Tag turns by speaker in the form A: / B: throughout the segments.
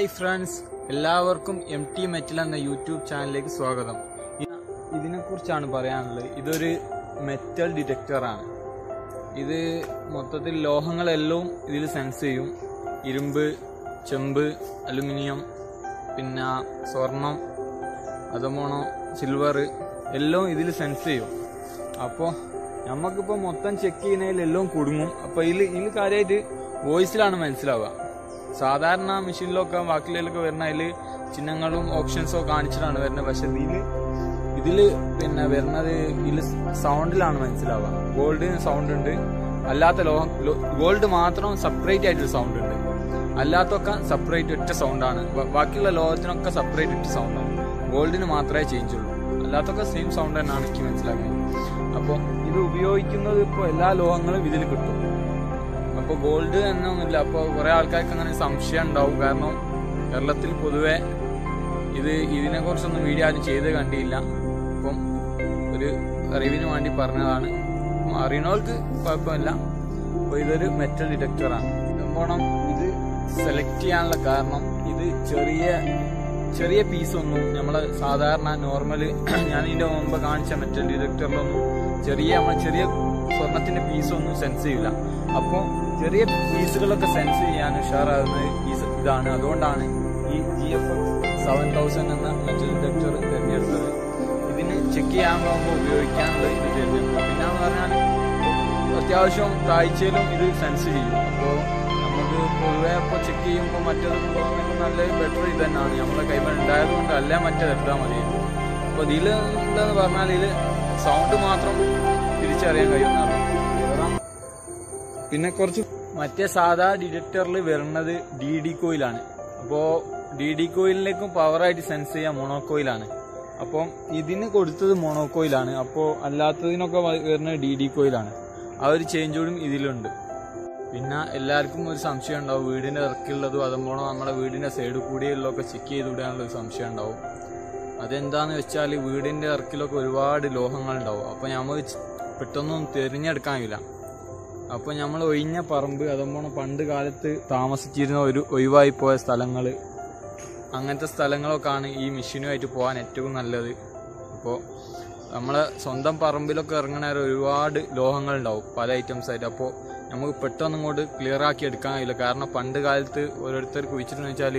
A: hi friends എല്ലാവർക്കും M T metal എന്ന YouTube ചാനലിലേക്ക് സ്വാഗതം ഇ- ഇതിനെക്കുറിച്ചാണ് പറയാനുള്ളത് ഇതൊരു മെറ്റൽ ഡിറ്റക്ടറാണ് ഇത് മൊത്തത്തിൽ ലോഹങ്ങളെല്ലാം ഇതിൽ സെൻസ് ചെയ്യും ഇരുമ്പ് ചെമ്പ് അലുമിനിയം പിന്നെ സ്വർണം അതുപോണോ സിൽവർ എല്ലാം ഇതിൽ സെൻസ് ചെയ്യും അപ്പോൾ നമുക്കിപ്പോൾ മൊത്തം ചെക്ക് ചെയ്യുന്നതിൽ എല്ലാം കുടുങ്ങും അപ്പോൾ ഇതിൽ ഇതിൽ കാര്യമായിട്ട് വോയിസിലാണ് മനസ്സിലാവുക സാധാരണ മെഷീനിലൊക്കെ ബാക്കിലൊക്കെ വരുന്ന അതിൽ ചിഹ്നങ്ങളും ഓപ്ഷൻസോ കാണിച്ചിട്ടാണ് വരുന്നത് പക്ഷെ ഇതിൽ ഇതിൽ പിന്നെ വരുന്നത് ഇതിൽ സൗണ്ടിലാണ് മനസ്സിലാവുക ഗോൾഡിന് സൗണ്ട് ഉണ്ട് അല്ലാത്ത ലോഹം ഗോൾഡ് മാത്രം സെപ്പറേറ്റ് ആയിട്ടൊരു സൗണ്ട് ഉണ്ട് അല്ലാത്തൊക്കെ സെപ്പറേറ്റ് ഒറ്റ സൗണ്ടാണ് ബാക്കിയുള്ള ലോഹത്തിനൊക്കെ സെപ്പറേറ്റ് ഒറ്റ സൗണ്ടാണ് ഗോൾഡിന് മാത്രമേ ചേഞ്ച് ഉള്ളൂ അല്ലാത്തൊക്കെ സെയിം സൗണ്ട് തന്നെയാണ് എനിക്ക് മനസ്സിലാക്കുന്നത് അപ്പോൾ ഇത് ഉപയോഗിക്കുന്നത് ഇപ്പോൾ എല്ലാ ലോഹങ്ങളും ഇതിൽ കിട്ടും അപ്പോൾ ഗോൾഡ് എന്നൊന്നുമില്ല അപ്പോൾ കുറേ ആൾക്കാർക്ക് അങ്ങനെ സംശയം ഉണ്ടാവും കാരണം കേരളത്തിൽ പൊതുവെ ഇത് ഇതിനെക്കുറിച്ചൊന്നും വീഡിയോ ആരും ചെയ്ത് കണ്ടില്ല അപ്പം ഒരു അറിവിന് വേണ്ടി പറഞ്ഞതാണ് അപ്പം അറിയണവർക്ക് കുഴപ്പമില്ല അപ്പോൾ ഇതൊരു മെറ്റൽ ഡിറ്റക്ടറാണ് പോണം ഇത് സെലക്ട് ചെയ്യാനുള്ള കാരണം ഇത് ചെറിയ ചെറിയ പീസൊന്നും നമ്മൾ സാധാരണ നോർമൽ ഞാൻ ഇതിന്റെ മുമ്പ് കാണിച്ച മെറ്റൽ ഡിറ്റക്ടറിലൊന്നും ചെറിയ നമ്മൾ ചെറിയ സ്വർണത്തിന്റെ പീസൊന്നും സെൻസ് ചെയ്യില്ല അപ്പോൾ ചെറിയ പീസുകളൊക്കെ സെൻസ് ചെയ്യാൻ ഉഷാറാകുന്നത് ഈ സ- ഇതാണ് അതുകൊണ്ടാണ് ഈ ജി എഫ് സെവൻ തൗസൻഡ് എന്ന മെറ്റൽ ഡിറ്റക്ടർ തിരഞ്ഞെടുത്തത് ഇതിന് ചെക്ക് ചെയ്യാൻ പോകുമ്പോൾ ഉപയോഗിക്കാനുള്ള ഇത് തിരഞ്ഞെടുത്തത് പിന്നെ എന്ന് പറഞ്ഞാൽ അത്യാവശ്യം താഴ്ചയിലും ഇത് സെൻസ് ചെയ്യും അപ്പോൾ നമുക്ക് പൊതുവെ ഇപ്പോൾ ചെക്ക് ചെയ്യുമ്പോൾ മറ്റേത് കൊണ്ടുപോകുന്നതിന് നല്ല ബെറ്റർ ഇത് തന്നെയാണ് നമ്മളെ കൈമ ഉണ്ടായത് കൊണ്ട് അല്ല മറ്റേത് എടുത്താൽ മതി അപ്പോൾ ഇതിൽ ഉള്ളതെന്ന് പറഞ്ഞാൽ ഇതിൽ സൗണ്ട് മാത്രം തിരിച്ചറിയാൻ കഴിയുന്നതാണ് കാരണം പിന്നെ കുറച്ച് മറ്റേ സാധാ ഡിറ്റക്ടറിൽ വരുന്നത് ഡി ഡി കോയിലാണ് അപ്പോൾ ഡി ഡി കോയിലിലേക്കും പവറായിട്ട് സെൻസ് ചെയ്യാൻ മോണോക്കോയിലാണ് അപ്പം ഇതിന് കൊടുത്തത് മോണോക്കോയിലാണ് അപ്പോൾ അല്ലാത്തതിനൊക്കെ വ- വരുന്നത് ഡി ഡി കോയിലാണ് ആ ഒരു ചേഞ്ച് കൂടി ഇതിലുണ്ട് പിന്നെ എല്ലാവർക്കും ഒരു സംശയം ഉണ്ടാവും വീടിന്റെ ഇറക്കിയുള്ളതും അതുപോലെ നമ്മുടെ വീടിന്റെ സൈഡിൽ കൂടിയുള്ളതൊക്കെ ചെക്ക് ചെയ്ത് വിടാനുള്ള ഒരു സംശയം ഉണ്ടാവും അതെന്താന്ന് വെച്ചാൽ വീടിന്റെ ഇറക്കിലൊക്കെ ഒരുപാട് ലോഹങ്ങൾ ഉണ്ടാവും അപ്പോൾ നമുക്ക് ച്- പെട്ടെന്നൊന്നും തിരഞ്ഞെടുക്കാൻ കഴിയില്ല അപ്പോൾ നമ്മൾ ഒഴിഞ്ഞ പറമ്പ് അതുപോലെ പണ്ട് കാലത്ത് താമസിച്ചിരുന്ന ഒരു ഒഴിവായി പോയ സ്ഥലങ്ങൾ അങ്ങനത്തെ സ്ഥലങ്ങളൊക്കെയാണ് ഈ മെഷീനുമായിട്ട് പോകാൻ ഏറ്റവും നല്ലത് അപ്പോൾ നമ്മളെ സ്വന്തം പറമ്പിലൊക്കെ ഇറങ്ങണ ഒരുപാട് ലോഹങ്ങൾ ഉണ്ടാവും പല ഐറ്റംസ് ആയിട്ട് അപ്പോൾ നമുക്ക് പെട്ടെന്ന് ഇങ്ങോട്ട് ക്ലിയർ ആക്കി എടുക്കാൻ കഴിയില്ല കാരണം പണ്ട് കാലത്ത് ഓരോരുത്തർ കുഴിച്ചിട്ടെന്ന് വെച്ചാൽ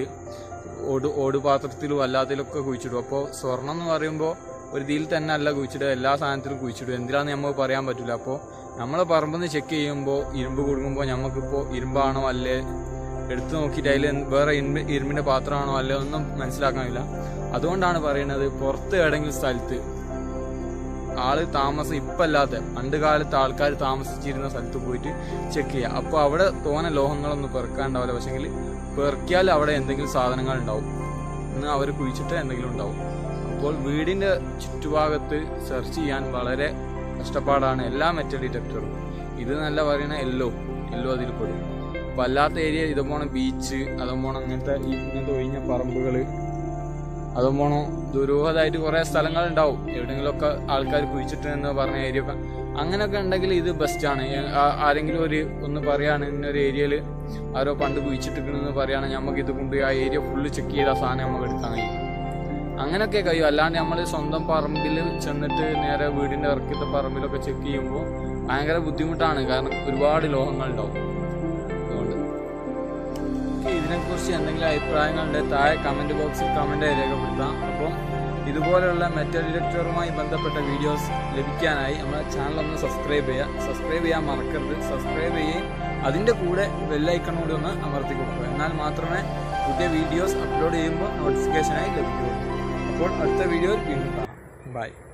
A: ഓട് ഓട് പാത്രത്തിലും അല്ലാത്തതിലൊക്കെ കുഴിച്ചിടും അപ്പോൾ സ്വർണം എന്ന് പറയുമ്പോൾ ഒരു ഇതിൽ തന്നെ അല്ല കുഴിച്ചിടുക എല്ലാ സാധനത്തിലും കുഴിച്ചിടും എന്തിനാന്ന് നമുക്ക് പറയാൻ പറ്റില്ല അപ്പോൾ നമ്മളെ പറമ്പെന്ന് ചെക്ക് ചെയ്യുമ്പോൾ ഇരുമ്പ് കൊടുക്കുമ്പോൾ നമുക്കിപ്പോൾ ഇരുമ്പാണോ അല്ലേ എടുത്തു നോക്കിയിട്ട് അതിൽ വേറെ ഇരുമ്പ് ഇരുമ്പിന്റെ പാത്രമാണോ അല്ലേ ഒന്നും മനസ്സിലാക്കാനില്ല അതുകൊണ്ടാണ് പറയുന്നത് പുറത്ത് ഏതെങ്കിലും സ്ഥലത്ത് ആള് താമസം ഇപ്പം അല്ലാത്ത പണ്ട് കാലത്ത് ആൾക്കാർ താമസിച്ചിരുന്ന സ്ഥലത്ത് പോയിട്ട് ചെക്ക് ചെയ്യുക അപ്പോൾ അവിടെ തോനെ ലോഹങ്ങളൊന്നും പെറുക്കാണ്ടാവില്ല പക്ഷെങ്കിൽ പെറുക്കിയാൽ അവിടെ എന്തെങ്കിലും സാധനങ്ങൾ ഉണ്ടാവും ഇന്ന് അവർ കുഴിച്ചിട്ട് എന്തെങ്കിലും ഉണ്ടാവും അപ്പോൾ വീടിന്റെ ചുറ്റുഭാഗത്ത് സെർച്ച് ചെയ്യാൻ വളരെ കഷ്ടപ്പാടാണ് എല്ലാ മെറ്റൽ ഡിറ്റക്ടറും ഇത് നല്ല പറയുന്ന യെല്ലോ യെല്ലോ അതിൽ പെടും അപ്പോൾ അല്ലാത്ത ഏരിയ ഇതുപോലെ ബീച്ച് അതുപോലെ അങ്ങനത്തെ ഈ ഇങ്ങനത്തെ ഒഴിഞ്ഞ പറമ്പുകൾ അതുപോലെ ദുരൂഹതായിട്ട് കുറെ സ്ഥലങ്ങൾ ഉണ്ടാവും എവിടെയെങ്കിലുമൊക്കെ ആൾക്കാർ കുഴിച്ചിട്ട് എന്ന് പറഞ്ഞ ഏരിയ ഒക്കെ അങ്ങനെയൊക്കെ ഉണ്ടെങ്കിൽ ഇത് ബെസ്റ്റാണ് ആരെങ്കിലും ഒരു ഒന്ന് പറയാണ് ഇന്നൊരു ഏരിയയിൽ ആരോ പണ്ട് കുഴിച്ചിട്ടിരിക്കണമെന്ന് പറയുകയാണെങ്കിൽ നമുക്ക് ഇത് കൊണ്ട് ആ ഏരിയ ഫുള്ള് ചെക്ക് ചെയ്ത സാധനം നമുക്ക് എടുക്കാൻ കഴിയും അങ്ങനെയൊക്കെ കഴിയും അല്ലാണ്ട് നമ്മൾ സ്വന്തം പറമ്പിൽ ചെന്നിട്ട് നേരെ വീടിന്റെ ഇറക്കത്തെ പറമ്പിലൊക്കെ ചെക്ക് ചെയ്യുമ്പോൾ ഭയങ്കര ബുദ്ധിമുട്ടാണ് കാരണം ഒരുപാട് ലോഹങ്ങൾ ഉണ്ടാവും അതുകൊണ്ട് നിങ്ങൾക്ക് ഇതിനെക്കുറിച്ച് എന്തെങ്കിലും അഭിപ്രായങ്ങളുണ്ടെങ്കിൽ താഴെ കമന്റ് ബോക്സിൽ കമന്റ് രേഖപ്പെടുത്താം അപ്പം ഇതുപോലെയുള്ള മെറ്റൽ ഡിറ്റക്ടറുമായി ബന്ധപ്പെട്ട വീഡിയോസ് ലഭിക്കാനായി നമ്മുടെ ചാനൽ ഒന്ന് സബ്സ്ക്രൈബ് ചെയ്യുക സബ്സ്ക്രൈബ് ചെയ്യാൻ മറക്കരുത് സബ്സ്ക്രൈബ് ചെയ്യുകയും അതിൻ്റെ കൂടെ ബെല്ലൈക്കൺ കൂടി ഒന്ന് അമർത്തി കൊടുക്കുക എന്നാൽ മാത്രമേ പുതിയ വീഡിയോസ് അപ്ലോഡ് ചെയ്യുമ്പോൾ നോട്ടിഫിക്കേഷനായി ലഭിക്കുകയുള്ളൂ അപ്പോൾ അടുത്ത വീഡിയോയിൽ വീണ്ടും കാണാം ബൈ